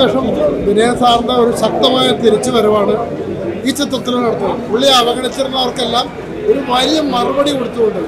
ശേഷം വിനയ സാറിൻ്റെ ഒരു ശക്തമായ തിരിച്ചുവരവാണ് ഈ ചിത്രത്തിൽ നടത്തുന്നത് പുള്ളി അവഗണിച്ചിരുന്നവർക്കെല്ലാം ഒരു വലിയ മറുപടി കൊടുത്തുകൊണ്ട്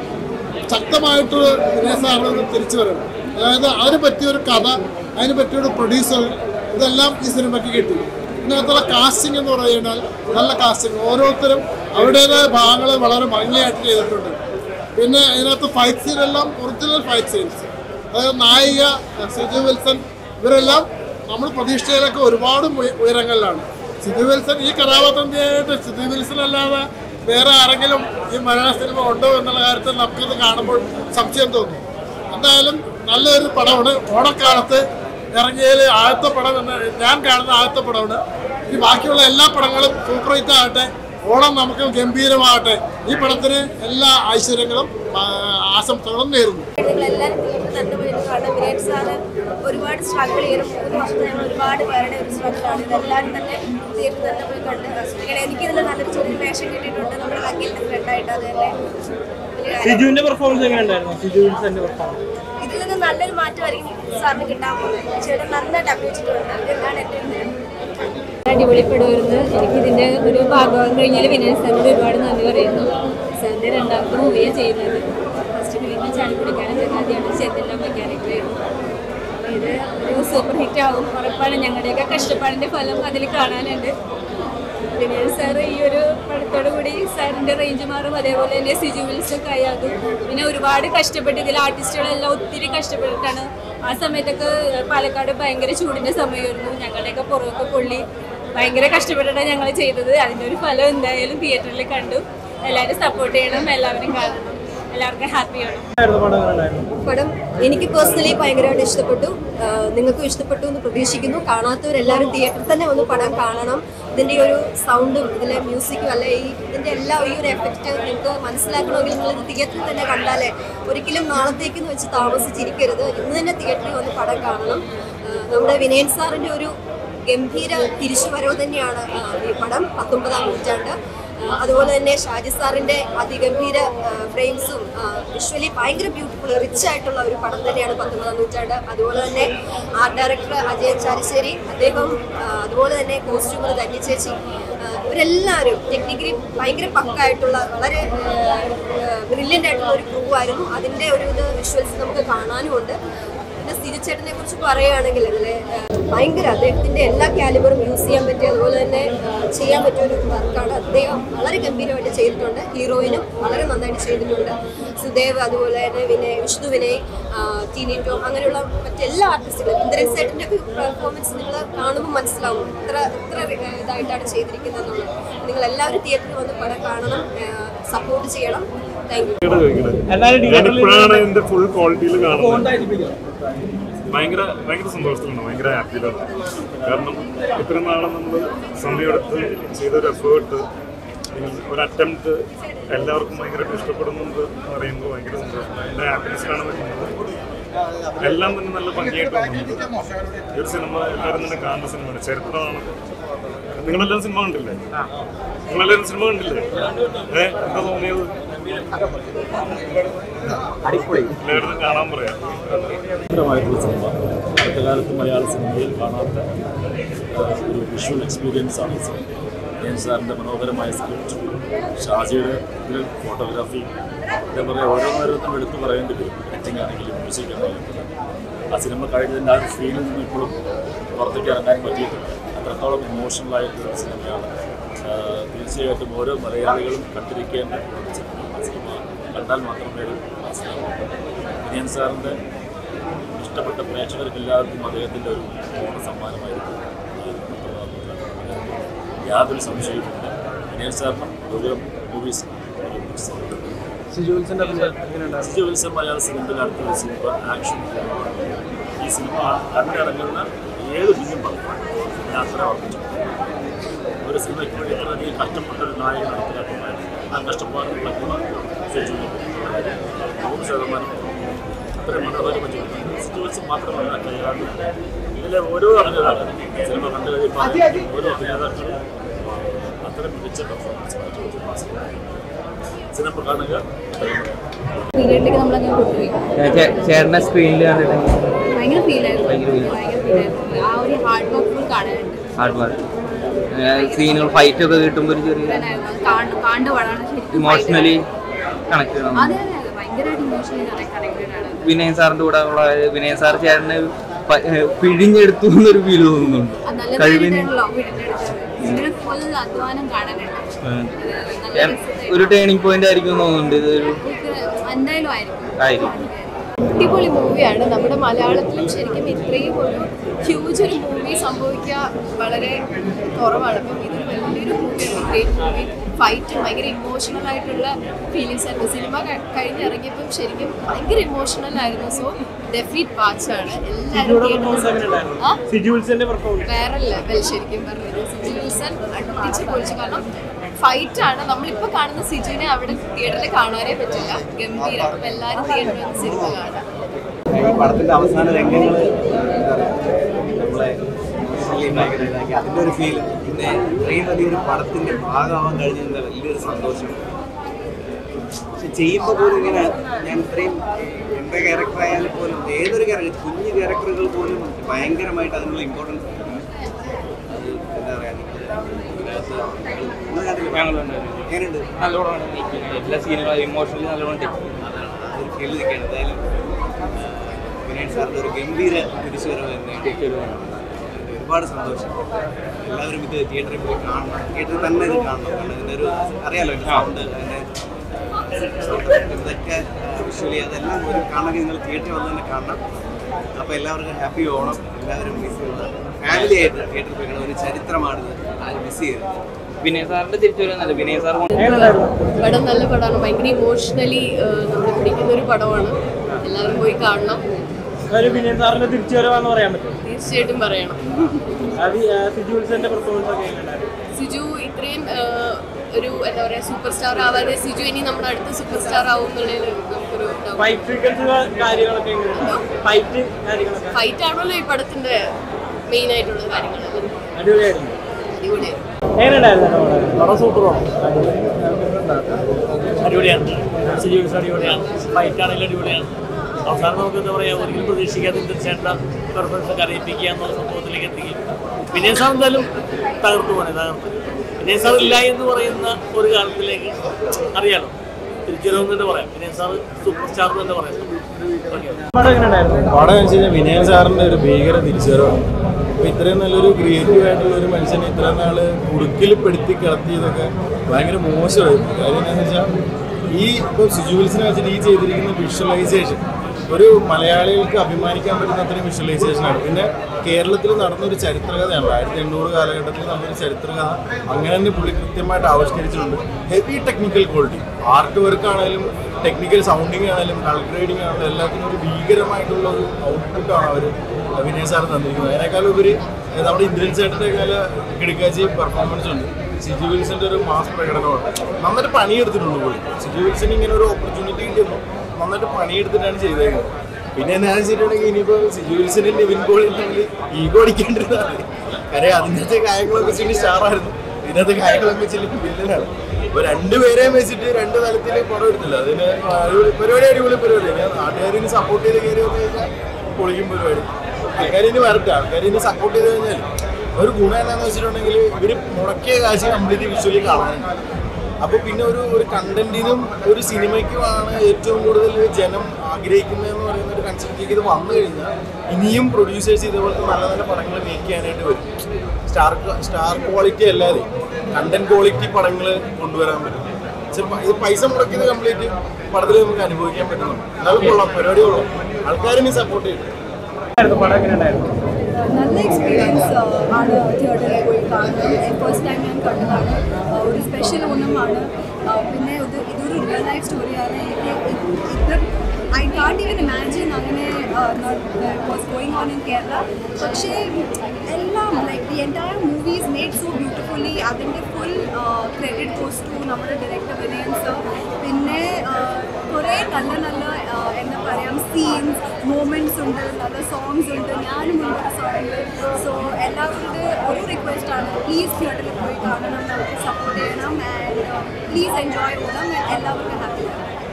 ശക്തമായിട്ട് വിനയ സാറിന് ഒരു തിരിച്ചുവരവ് അതായത് അതിന് പറ്റിയൊരു കഥ അതിന് പറ്റിയൊരു പ്രൊഡ്യൂസർ ഇതെല്ലാം ഈ സിനിമയ്ക്ക് കിട്ടി ഇതിനകത്തുള്ള കാസ്റ്റിംഗ് എന്ന് പറയുന്നത് നല്ല കാസ്റ്റിംഗ് ഓരോരുത്തരും അവരുടേതായ ഭാഗങ്ങൾ വളരെ ഭംഗിയായിട്ട് ചെയ്തിട്ടുണ്ട് പിന്നെ ഇതിനകത്ത് ഫൈറ്റ് സീനെല്ലാം ഒറിജിനൽ ഫൈറ്റ് സീൻസ് അതായത് നായിക സിജു വിൽസൺ ഇവരെല്ലാം നമ്മൾ പ്രതീക്ഷയിലൊക്കെ ഒരുപാട് ഉയ- ഉയരങ്ങളിലാണ് സിജു വിൽസൺ ഈ കഥാപാത്രത്തിനായിട്ട് സിജു വിൽസൺ അല്ലാതെ വേറെ ആരെങ്കിലും ഈ മലയാള സിനിമ ഉണ്ടോ എന്നുള്ള കാര്യത്തിൽ നമുക്കിത് കാണുമ്പോൾ സംശയം തോന്നും എന്തായാലും നല്ലൊരു പടമാണ് ഓണക്കാലത്ത് ഇറങ്ങിയതിൽ ആദ്യത്തെ പടം എന്ന് ഞാൻ കാണുന്ന ആദ്യത്തെ പടമാണ് ഈ ബാക്കിയുള്ള എല്ലാ പടങ്ങളും സൂപ്പർ ഹിറ്റ് ആകട്ടെ ഓണം നമുക്ക് ഗംഭീരമാകട്ടെ ഈ പടത്തിന് എല്ലാ ഐശ്വര്യങ്ങളും ആ, ആശംസകളും നേരുന്നു നിങ്ങളെല്ലാവരും തീർത്ത് തന്നെ പോയി കാണാൻ വിരാട് സാറ് ഒരുപാട് സ്ട്രഗിൾ ചെയ്യണം മൂന്ന് വർഷത്തെ ഞങ്ങൾ ഒരുപാട് പേരുടെ ഒരു സ്ട്രഗിളാണ് ഇതെല്ലാവരും തന്നെ തീർത്ത് തന്നെ പോയി കണ്ട് ആസ്വദിക്കണം എനിക്കിതിൽ നല്ലൊരു ചെറിയ വേഷം കിട്ടിയിട്ടുണ്ട് നമ്മുടെ വക്കീലിൻ്റെ ഫ്രണ്ടായിട്ട് അത് തന്നെ വലിയ കാര്യം. സിജുവിന്റെ പെർഫോമൻസ് എങ്ങനെ ഉണ്ടായിരുന്നു സിജു വിൽസന്റെ പെർഫോമൻസ് ഇതിൽ നിന്ന് നല്ലൊരു മാറ്റമായിരിക്കും സാറിന് കിട്ടാൻ പോകുന്നത് ചേട്ടൻ നന്നായിട്ട് അഭിനയിച്ചിട്ടുണ്ട് എന്നാണ് എൻ്റെ ഒരു നിഗമനം. അടിപൊളിപ്പെടുമായിരുന്നു എനിക്ക് ഇതിന്റെ ഒരു ഭാഗം കഴിഞ്ഞാൽ വിനയൻ സാറിനോട് ഒരുപാട് നന്ദി പറയുന്നു സാറിന്റെ രണ്ടാമത്തെ മൂവിയാണ് ചെയ്യുന്നത് ഫസ്റ്റ് ഫിലിമിൽ ചാടിപ്പിടിക്കാനും ചങ്ങാതിയാണ് ചെന്നെല്ലാം മെക്കാനിക്കലായിരുന്നു അപ്പോൾ ഇത് ഒരു സൂപ്പർ ഹിറ്റ് ആവും ഉറപ്പാണ് ഞങ്ങളുടെയൊക്കെ കഷ്ടപ്പാടിന്റെ ഫലം അതിൽ കാണാനുണ്ട് വിനയൻ സാർ ഈ ഒരു പടത്തോടു കൂടി സാറിന്റെ റേഞ്ച് മാറും അതേപോലെ തന്നെ സിജു വിൽസും കയ്യാകും പിന്നെ ഒരുപാട് കഷ്ടപ്പെട്ട് ഇതിൽ ആർട്ടിസ്റ്റുകളെല്ലാം ഒത്തിരി കഷ്ടപ്പെട്ടിട്ടാണ് ആ സമയത്തൊക്കെ പാലക്കാട് ഭയങ്കര ചൂടിന്റെ സമയമായിരുന്നു ഞങ്ങളുടെയൊക്കെ പുറമൊക്കെ പൊള്ളി ഭയങ്കര കഷ്ടപ്പെട്ടിട്ടാണ് ഞങ്ങൾ ചെയ്തത് അതിന്റെ ഒരു ഫലം എന്തായാലും തിയേറ്ററിൽ കണ്ടു എല്ലാവരും സപ്പോർട്ട് ചെയ്യണം എല്ലാവരും കാണണം എല്ലാവർക്കും ഹാപ്പിയാണ് പടം എങ്ങനെ ഉണ്ടായിരുന്നു പടം എനിക്ക് പേഴ്സണലി ഭയങ്കരമായിട്ട് ഇഷ്ടപ്പെട്ടു ആഹ് നിങ്ങൾക്കും ഇഷ്ടപ്പെട്ടു എന്ന് പ്രതീക്ഷിക്കുന്നു കാണാത്തവരെല്ലാവരും തിയേറ്ററിൽ തന്നെ വന്ന് പടം കാണണം ഇതിൻ്റെ ഈ ഒരു സൗണ്ടും ഇതിലെ മ്യൂസിക്കും അല്ലെ ഈ ഇതിൻ്റെ എല്ലാ ഈ ഒരു എഫക്റ്റ് നിങ്ങൾക്ക് മനസ്സിലാക്കണമെങ്കിൽ നിങ്ങൾ ഇത് തിയേറ്ററിൽ തന്നെ കണ്ടാലേ ഒരിക്കലും നാളത്തേക്കെന്ന് വെച്ച് താമസിച്ചിരിക്കരുത് ഇന്ന് തന്നെ തിയേറ്ററിൽ വന്ന് പടം കാണണം ആഹ് നമ്മുടെ വിനയൻ സാറിൻ്റെ ഒരു ഗംഭീര തിരിച്ചുവരവ് തന്നെയാണ് ആഹ് ഈ പടം പത്തൊമ്പതാം നൂറ്റാണ്ട് ആഹ് അതുപോലെ തന്നെ ഷാജി സാറിന്റെ അതിഗംഭീര ഫ്രെയിംസും വിഷ്വലി ഭയങ്കര ബ്യൂട്ടിഫുൾ റിച്ച് ആയിട്ടുള്ള ഒരു പടം തന്നെയാണ് പത്തൊമ്പതാം നൂറ്റാണ്ട് അതുപോലെ തന്നെ ആർട്ട് ഡയറക്ടർ അജയൻ ചാരിശ്ശേരി അദ്ദേഹം ആഹ് അതുപോലെ തന്നെ കോസ്റ്റ്യൂമർ ധന്യ ചേച്ചി ആഹ് ഇവരെല്ലാവരും ടെക്നിക്കലി ഭയങ്കര പക്കായിട്ടുള്ള വളരെ ബ്രില്യൻ്റ് ആയിട്ടുള്ള ഒരു ക്രൂ ആയിരുന്നു അതിൻ്റെ ഒരു ഇത് വിഷ്വൽസ് നമുക്ക് കാണാനുമുണ്ട് പിന്നെ സിരിച്ചേട്ടനെ കുറിച്ച് പറയുകയാണെങ്കിൽ അതിലെ ഏഹ്, ഭയങ്കര അദ്ദേഹത്തിന്റെ എല്ലാ കാലിബറും യൂസ് ചെയ്യാൻ പറ്റിയ അതുപോലെ തന്നെ ഏഹ്, ചെയ്യാൻ പറ്റിയ ഒരു വർക്കാണ് അദ്ദേഹം വളരെ ഗംഭീരമായിട്ട് ചെയ്തിട്ടുണ്ട് ഹീറോയിനും വളരെ നന്നായിട്ട് ചെയ്തിട്ടുണ്ട് സുദേവ് അതുപോലെ തന്നെ വിനയ് വിഷ്ണു വിനയ് ആഹ്, ടീനി ടോം അങ്ങനെയുള്ള മറ്റെല്ലാ ആർട്ടിസ്റ്റുകളും ഇന്ദ്രൻ സേട്ടൻ്റെ ഒക്കെ പെർഫോമൻസ് നിങ്ങൾ കാണുമ്പോൾ മനസ്സിലാവും ഇത്ര ഇത്ര ഏഹ്, ഇതായിട്ടാണ് ചെയ്തിരിക്കുന്നത് എന്നുള്ളത് നിങ്ങൾ എല്ലാവരും തിയേറ്ററിൽ വന്ന് പടം കാണണം സപ്പോർട്ട് ചെയ്യണം താങ്ക് യു എല്ലാവരും തിയേറ്ററിൽ ഞാനിപ്പോഴാണ് ഇതിന്റെ ഫുൾ ക്വാളിറ്റിയിൽ കാണുന്നത് ഫോണിലായിരിക്കും ഭയങ്കര ഭയങ്കര സന്തോഷത്തിലാണ് ഭയങ്കര ഹാപ്പിയിലാണ് കാരണം ഇത്രയും നാളെ നമ്മൾ സമയമെടുത്ത് ചെയ്തൊരു എഫേർട്ട് ഒരു അറ്റംപ്റ്റ് എല്ലാവർക്കും ഭയങ്കരമായിട്ട് ഇഷ്ടപ്പെടുന്നുണ്ട് എന്ന് പറയുമ്പോൾ ഭയങ്കര സന്തോഷം എൻ്റെ ഹാപ്പിനെസ്സിലാണ് വരുന്നത് എല്ലാം തന്നെ നല്ല ഭംഗിയായിട്ട് വന്നിട്ടുണ്ട് ഈ ഒരു സിനിമ എല്ലാവരും തന്നെ കാണുന്ന സിനിമയാണ് ചരിത്രമാണ് നിങ്ങളെല്ലാം സിനിമ കണ്ടില്ലേ നിങ്ങളെല്ലാവരും സിനിമ കണ്ടില്ലേ ഏ എന്താ തോന്നിയത് എല്ലാവരും കാണാൻ പറയാം ഭയങ്കരമായിട്ടുള്ള സിനിമ അടുത്ത കാലത്ത് മലയാള സിനിമയിൽ കാണാത്ത ആ, ഒരു വിഷ്വൽ എക്സ്പീരിയൻസ് ആണ് ഈ സിനിമ ജയൻ സാറിൻ്റെ മനോഹരമായ സ്ക്രിപ്റ്റ് ഷാജിയുടെ ഇതിൽ ഫോട്ടോഗ്രാഫി എന്താ പറയുക ഓരോന്നോരോന്നും എടുത്തു പറയേണ്ടി വരും ആക്ടിങ് ആണെങ്കിലും മ്യൂസിക് ആണെങ്കിലും ആ സിനിമ കഴിഞ്ഞതിൻ്റെ ആ ഒരു ഫീലിൽ നിന്ന് ഇപ്പോഴും പുറത്തേക്ക് ഇറങ്ങാൻ പറ്റിയിട്ടില്ല അത്രത്തോളം ഇമോഷണൽ ആയിട്ടുള്ള ഒരു സിനിമയാണ് ആ, തീർച്ചയായിട്ടും ഓരോ മലയാളികളും കണ്ടിരിക്കേണ്ട ഒരു സിനിമ ആ സിനിമ കണ്ടാൽ മാത്രമേ അത് മനസ്സിലാവൂ വിനയൻ സാറിൻ്റെ ഇഷ്ടപ്പെട്ട പ്രേക്ഷകർക്ക് എല്ലാവർക്കും അദ്ദേഹത്തിൻ്റെ ഒരു ഓണ സമ്മാനമായിരിക്കും ഈ പത്തൊമ്പതാം നൂറ്റാണ്ട്. യാതൊരു സംശയവുമില്ല വിനയൻ സാറിനും ഒരു മൂവീസ് ഒരു മിക്സ് സിജു വിൽസന്റെ അഭിനയം എങ്ങനെയുണ്ടായിരുന്നു സിജു വിൽസൺ മലയാള സിനിമയിൽ അടുത്ത ഒരു സിനിമ ആക്ഷൻ ഈ സിനിമ കണ്ടിറങ്ങുന്ന ഏത് ഫിലിം ഞാൻ അത്ര ഓർമ്മിച്ചു ഒരു സിനിമയ്ക്ക് വേണ്ടി ഇത്രയധികം കഷ്ടപ്പെട്ട ഒരു നായകൻ നടപ്പിലാക്കുമ്പോൾ ആ കഷ്ടപ്പാടുള്ള ഗുണം സിജുവിന് നൂറ് ശതമാനം അത്രയും മനോഹരമായി ചെയ്തിട്ടുണ്ട് സിജു വിൽസൺ മാത്രമല്ല കൈകാട് ഇതിലെ ഓരോ അഭിനേതാക്കളും സിനിമ കണ്ടു കഴിയുമ്പോൾ ഓരോ അഭിനേതാക്കളും അത്രയും മികച്ച പെർഫോമൻസ് സിനിമ കാണുക പീരീഡിലേക്ക് നമ്മളങ്ങനെ കൊണ്ടുപോയി ചേട്ടനെ സ്ക്രീനിൽ കണ്ടിട്ട് ഭയങ്കര ഫീലായിരുന്നു ഭയങ്കര feel. ഭയങ്കര ഫീലായിരുന്നു ആ ഒരു ഹാർഡ് വർക്ക് ഫുൾ കാണാനുണ്ട് ഹാർഡ് വർക്ക് സീനുകൾ ഫൈറ്റ് ഒക്കെ കിട്ടുമ്പോൾ ഒരു ചെറിയ ഇതായിരുന്നു. അത് കാണ- കാണേണ്ട പടമാണ് ശരിക്കും ഇമോഷണലി കണക്ട് ചെയ്യണം അതെ അതെ അതെ ഭയങ്കരമായിട്ട് ഇമോഷണലി കണക്റ്റഡ് ആണ് വിനയൻ സാറിന്റെ കൂടെ ഉള്ള വിനയൻ സാർ ചേട്ടനെ പ- ഏഹ് പിഴിഞ്ഞെടുത്തു എന്നൊരു ഫീൽ തോന്നുന്നുണ്ട് അത് നല്ല കഴിവിന് നേരിട്ടാണല്ലോ വീടിനെടുത്തത് ഇതിന് ഫുൾ അധ്വാനം കാണാനുണ്ട് ഏഹ് നല്ല ഞാൻ- രസത്തെ- ഒരു ടേണിംഗ് പോയിന്റ് ആയിരിക്കും എന്ന് തോന്നുന്നുണ്ട് ഇതൊരു ഇത് എന്തായാലും ആയിരിക്കും ആയിരിക്കും അടിപൊളി മൂവിയാണ് നമ്മുടെ മലയാളത്തിലും ശരിക്കും ഇത്രയും ഒരു ഹ്യൂജ് ഒരു മൂവി സംഭവിക്കുക വളരെ കുറവാണ് അപ്പം ഇതൊരു വലിയൊരു മൂവിയാണ് ഗ്രേറ്റ് മൂവി ഫൈറ്റ് ഭയങ്കര ഇമോഷണൽ ആയിട്ടുള്ള ഫീലിങ്സ് ആയിരുന്നു സിനിമ കഴിഞ്ഞിറങ്ങിയപ്പം ശരിക്കും ഭയങ്കര ഇമോഷണൽ ആയിരുന്നു സോ ഡെഫിറ്റ് വാച്ചാണ് സിജുയുടെ പെർഫോമൻസ് എങ്ങനെ എല്ലാവരും ഉണ്ടായിരുന്നു ആ സിജുൽസിന്റെ പെർഫോമൻസ് വേറെ ലെവൽ ശരിക്കും പറഞ്ഞത് സിജു വിൽസൺ അടിച്ച് പൊളിച്ചു കാരണം ഫൈറ്റ് ആണ് നമ്മളിപ്പോൾ കാണുന്ന സിജുവിനെ അവിടെ തിയേറ്ററിൽ കാണാനേ പറ്റില്ല ഗംഭീരം അപ്പം എല്ലാവരും തിയേറ്ററിൽ വന്ന് സിനിമ കാണാം ഈ പടത്തിന്റെ അവസാന രംഗങ്ങൾ നമ്മളെ emotionally ഭയങ്കര ഇതാക്കി അതിന്റെ ഒരു ഫീൽ പിന്നെ ഇത്രയും വലിയൊരു പടത്തിന്റെ ഭാഗമാവാൻ കഴിഞ്ഞതിന്റെ വലിയൊരു സന്തോഷം പക്ഷെ ചെയ്യുമ്പോൾ പോലും ഇങ്ങനെ ഞാൻ ഇത്രയും എൻ്റെ ക്യാരക്ടർ ആയാലും പോലും ഏതൊരു ക്യാരക്ടർ കുഞ്ഞു ക്യാരക്ടറുകൾ പോലും ഭയങ്കരമായിട്ട് അതിനുള്ള ഇമ്പോർട്ടൻസ് അത് എന്താ പറയാ ഇതിനകത്ത് നിങ്ങൾ കണ്ടില്ലേ? എങ്ങനെയുണ്ട് നല്ലോണം എല്ലാ സീനുകളും ഇമോഷണലി നല്ലോണം take അതാണ് അതൊരു ഫീൽ നിൽക്കുകയാണ് എന്തായാലും വിനയൻ സാറിന്റെ ഒരു ഗംഭീര തിരിച്ചുവരവ് തന്നെയാണ് ഒരുപാട് സന്തോഷം എല്ലാവരും ഇത് തിയേറ്ററിൽ പോയി കാണണം തിയേറ്ററിൽ തന്നെ ഇത് കാണണം കാരണം ഇതിൻ്റെ ഒരു അറിയാലോ അതിൻ്റെ സൗണ്ട് അതിൻ്റെ ഇതൊക്കെ വിഷ്വലി അതെല്ലാം ഒരു കാണണമെങ്കിൽ നിങ്ങൾ തിയേറ്ററിൽ വന്ന് തന്നെ കാണണം അപ്പോൾ എല്ലാവർക്കും ഹാപ്പി ഓണം എല്ലാവരും മിസ് ചെയ്യുന്നത് ഫാമിലി ആയിട്ട് തിയേറ്ററിൽ പോയി കാണുന്ന ഒരു ചരിത്രമാണിത് ആരും മിസ് ചെയ്യരുത് വിനയ സാറിന്റെ തിരിച്ചു വരുന്നല്ല വിനയ സാർ പടം നല്ല പടമാണ് ഭയങ്കര ഇമോഷണലി നമ്മൾ പിടിക്കുന്ന ഒരു പടമാണ് എല്ലാവരും പോയി കാണണം ഒരു വിനയൻ സാറിന്റെ തിരിച്ചു വരവാന്ന് പറയാൻ പറ്റും തീർച്ചയായിട്ടും പറയണം അത് സിജുൽസിന്റെ പെർഫോമൻസ് ഒക്കെ എങ്ങനെയുണ്ടായിരുന്നു സിജു ഇത്രയും ആ, ഒരു എന്താ പറയുക സൂപ്പർ സ്റ്റാർ ആവാതെ സിജു ഇനി നമ്മുടെ അടുത്ത സൂപ്പർ സ്റ്റാർ ആവും എന്നുള്ളതിൽ നമുക്കൊരു ഫൈറ്റ് ഫ്രീക്വൻസി കാര്യങ്ങളൊക്കെ എങ്ങനെയുണ്ട് ഫൈറ്റ് കാര്യങ്ങളൊക്കെ ഫൈറ്റ് ആണല്ലോ ഈ പടത്തിന്റെ മെയിൻ ആയിട്ടുള്ള കാര്യങ്ങൾ അടിപൊളിയായിരുന്നു അടിപൊളിയാണ് എങ്ങനെയുണ്ടായിരുന്നു പടം സൂപ്പറാണ് അടിപൊളിയാണ് സിജുവിൽസ് അടിപൊളിയാണ് ഫൈറ്റ് ആണെങ്കിലും അടിപൊളിയാണ് അവസാനം നമുക്ക് എന്താ പറയുക ഒരിക്കലും പ്രതീക്ഷിക്കാതെ തീർച്ചയായിട്ടും പെർഫോമൻസ് ഒക്കെ അറിയിപ്പിക്കുക എന്നുള്ള സംഭവത്തിലേക്ക് എത്തിക്കും വിനയ സാർ എന്തായാലും തകർത്തു പോണേ തകർത്ത് വിനയ സാർ ഇല്ല എന്ന് പറയുന്ന ഒരു കാലത്തിലേക്ക് അറിയാലോ തിരിച്ചുവരവെന്ന് തന്നെ പറയാം വിനയ സാർ സൂപ്പർ സ്റ്റാർ എന്ന് തന്നെ പറയാം ഓക്കെ പടം എങ്ങനെയുണ്ടായിരുന്നു പടം എന്ന് വെച്ച് കഴിഞ്ഞാൽ വിനയൻ സാറിന്റെ ഒരു ഭീകര തിരിച്ചുവരവാണ് അപ്പൊ ഇത്രയും നല്ലൊരു ക്രിയേറ്റീവ് ആയിട്ടുള്ള ഒരു മനുഷ്യനെ ഇത്രയും നാള് കുടുക്കിൽ പെടുത്തി കിടത്തിയതൊക്കെ ഭയങ്കര മോശമായിരുന്നു കാര്യം എന്താണെന്ന് വെച്ചാൽ ഈ ഇപ്പോൾ സിജുവിൽസിനെ വെച്ചിട്ട് ഈ ചെയ്തിരിക്കുന്ന വിഷ്വലൈസേഷൻ ഒരു മലയാളികൾക്ക് അഭിമാനിക്കാൻ പറ്റുന്ന അത്രയും വിഷ്വലൈസേഷനാണ് പിന്നെ കേരളത്തിൽ നടന്നൊരു ചരിത്രകഥയാണ് ആയിരത്തി എണ്ണൂറ് കാലഘട്ടത്തിൽ നടന്നൊരു ചരിത്രകഥ അങ്ങനെ തന്നെ പുള്ളി കൃത്യമായിട്ട് ആവിഷ്കരിച്ചിട്ടുണ്ട് heavy technical quality art work ആണെങ്കിലും ടെക്നിക്കൽ സൗണ്ടിങ് ആണെങ്കിലും കളർ ഗ്രേഡിംഗ് ആണെങ്കിലും എല്ലാത്തിനും ഒരു ഭീകരമായിട്ടുള്ള ഒരു ഔട്ട്പുട്ടാണ് അവർ വിനയ സാർ തന്നിരിക്കുന്നത് അതിനേക്കാളും ഉപരി ഏഹ്, നമ്മുടെ ഇന്ദ്രൻ ചേട്ടൻ്റെ കാല കിടക്കാച്ചി പെർഫോമൻസ് ഉണ്ട് സിജു വിൽസന്റെ ഒരു മാസ് പ്രകടനമാണ് നന്നായിട്ട് പണിയെടുത്തിട്ടുണ്ട് പുള്ളി സിജു വിൽസൺ ഇങ്ങനെ ഒരു ഓപ്പർച്യൂണിറ്റി കിട്ടിയപ്പോൾ നന്നായിട്ട് പണിയെടുത്തിട്ടാണ് ചെയ്തേക്കുന്നത് പിന്നെ എന്നാ വെച്ചിട്ടുണ്ടെങ്കിൽ ഇനിയിപ്പോൾ സിജു വിൽസനും നിവിൻ പോളിയും തമ്മിൽ ഈഗോ അടിക്കേണ്ടതാണ് കാര്യം അതിനകത്തെ കാര്യങ്ങളൊക്കെ വെച്ചിട്ട് സ്റ്റാറായിരുന്നു ഇതിനകത്ത് കാര്യങ്ങളൊക്കെ വെച്ചിട്ട് വില്ലനാണ് ഇപ്പൊ രണ്ടുപേരെയും വെച്ചിട്ട് രണ്ട് തലത്തിൽ പടം എടുത്തില്ല അതിന് അടിപൊളി പരിപാടി അടിപൊളി പരിപാടി ഞാൻ നാട്ടുകാരിന് സപ്പോർട്ട് ചെയ്ത് കയറി വന്നു കഴിഞ്ഞാൽ പൊളിക്കും പരിപാടി ആൾക്കാരിന് വരട്ടെ ആൾക്കാരിന് സപ്പോർട്ട് ചെയ്ത് കഴിഞ്ഞാൽ ഒരു ഗുണം എന്താണെന്ന് വെച്ചിട്ടുണ്ടെങ്കിൽ ഇവർ മുടക്കിയ കാശ് കംപ്ലീറ്റ് വിഷ്വലി കാണാനുണ്ട് അപ്പോൾ പിന്നെ ഒരു ഒരു കണ്ടന്റിനും ഒരു സിനിമയ്ക്കുമാണ് ഏറ്റവും കൂടുതൽ ജനം ആഗ്രഹിക്കുന്നതെന്ന് പറയുന്ന ഒരു കൺസെപ്റ്റിലേക്ക് ഇത് വന്നു കഴിഞ്ഞാൽ ഇനിയും പ്രൊഡ്യൂസേഴ്സ് ഇതേപോലത്തെ നല്ല നല്ല പടങ്ങൾ മേക്ക് ചെയ്യാനായിട്ട് വരും സ്റ്റാർ സ്റ്റാർ ക്വാളിറ്റി അല്ലാതെ കണ്ടന്റ് ക്വാളിറ്റി പടങ്ങൾ കൊണ്ടുവരാൻ പറ്റും ചിലപ്പോൾ ഇത് പൈസ മുടക്കിയത് കംപ്ലീറ്റ് പടത്തിൽ നമുക്ക് അനുഭവിക്കാൻ പറ്റുന്നു എന്നാലും കൊള്ളാം പരിപാടി കൊള്ളാം ആൾക്കാരിനെ സപ്പോർട്ട് ചെയ്യും പടം എങ്ങനെയുണ്ടായിരുന്നു നല്ല എക്സ്പീരിയൻസ് ആണ് തിയേറ്ററിൽ പോയി കാണുന്നത് ഫസ്റ്റ് ടൈം ഞാൻ കണ്ടതാണ് ആ, ഒരു സ്പെഷ്യൽ ഒന്നുമാണ് ആ, പിന്നെ ഇത് ഇതൊരു റിയൽ ലൈഫ് സ്റ്റോറിയാണ് എനിക്ക് ഇത് ഐ കാണ്ട് ഈവൻ ഇമാജിൻ അങ്ങനെ was going on in Kerala പക്ഷേ എല്ലാം like the entire movies made so beautifully അതിൻ്റെ ഫുൾ ക്രെഡിറ്റ് ഗോസ് ടു നമ്മുടെ ഡയറക്ടർ വിനയൻ സർ പിന്നെ ആ, കുറേ നല്ല നല്ല ആ, എന്താ പറയുക സീൻസ് മൂമെന്റ്സ് ഉണ്ട് നല്ല സോങ്സ് ഉണ്ട് ഞാനും ഉണ്ട് ഒരു സോങ്ങിൽ സോ എല്ലാവരുടെ ഒരു റിക്വസ്റ്റ് ആണ് പ്ലീസ് തിയേറ്ററിൽ പോയി കാണണം നമുക്ക് സപ്പോർട്ട് ചെയ്യണം and please enjoy Onam and എല്ലാവർക്കും ഹാപ്പി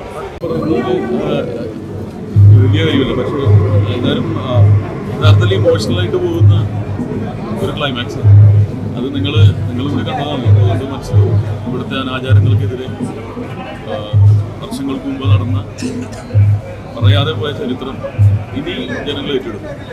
വലിയ കാര്യമല്ല പക്ഷേ എന്നാലും ആ, യഥാർത്ഥത്തിൽ ഇമോഷണലായിട്ട് പോകുന്ന ഒരു ക്ലൈമാക്സ് ആണ് അത് നിങ്ങൾ നിങ്ങൾ ഇവിടെ കണ്ടതാണ് അതുകൊണ്ട് മനസ്സിലാവും ഇവിടുത്തെ അനാചാരങ്ങൾക്കെതിരെ ആ, വർഷങ്ങൾക്ക് മുമ്പ് നടന്ന പറയാതെ പോയ ചരിത്രം ഇനി ജനങ്ങൾ ഏറ്റെടുക്കും